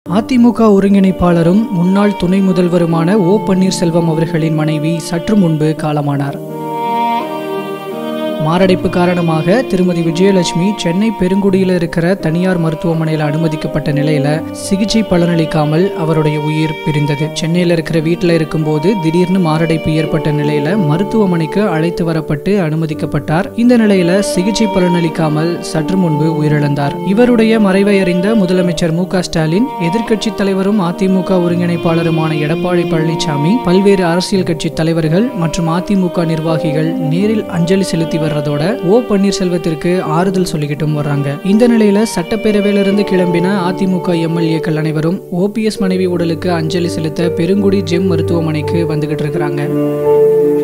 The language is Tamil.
அதிமுக ஒருங்கிணைப்பாளரும் முன்னாள் துணை முதல்வருமான ஓ பன்னீர்செல்வம் அவர்களின் மனைவி சற்று முன்பு காலமானார் மாரடைப்பு காரணமாக திருமதி விஜயலட்சுமி சென்னை பெருங்குடியில் இருக்கிற தனியார் மருத்துவமனையில் அனுமதிக்கப்பட்ட நிலையில சிகிச்சை பலனளிக்காமல் அவருடைய உயிர் பிரிந்தது சென்னையில் இருக்கிற வீட்டில் இருக்கும்போது திடீர்னு மாரடைப்பு ஏற்பட்ட நிலையில மருத்துவமனைக்கு அழைத்து வரப்பட்டு அனுமதிக்கப்பட்டார் இந்த நிலையில சிகிச்சை பலனளிக்காமல் சற்று முன்பு உயிரிழந்தார் இவருடைய மறைவை அறிந்த முதலமைச்சர் மு க ஸ்டாலின் எதிர்க்கட்சி தலைவரும் அதிமுக ஒருங்கிணைப்பாளருமான எடப்பாடி பழனிசாமி பல்வேறு அரசியல் கட்சி தலைவர்கள் மற்றும் அதிமுக நிர்வாகிகள் நேரில் அஞ்சலி செலுத்தி வர்றதோட ஓ பன்னீர்செல்வத்திற்கு ஆறுதல் சொல்லிக்கிட்டும் வர்றாங்க இந்த நிலையில சட்டப்பேரவையிலிருந்து கிளம்பின அதிமுக எம்எல்ஏக்கள் அனைவரும் ஓபிஎஸ் மனைவி உடலுக்கு அஞ்சலி செலுத்த பெருங்குடி ஜெம் மருத்துவமனைக்கு வந்துகிட்டு இருக்கிறாங்க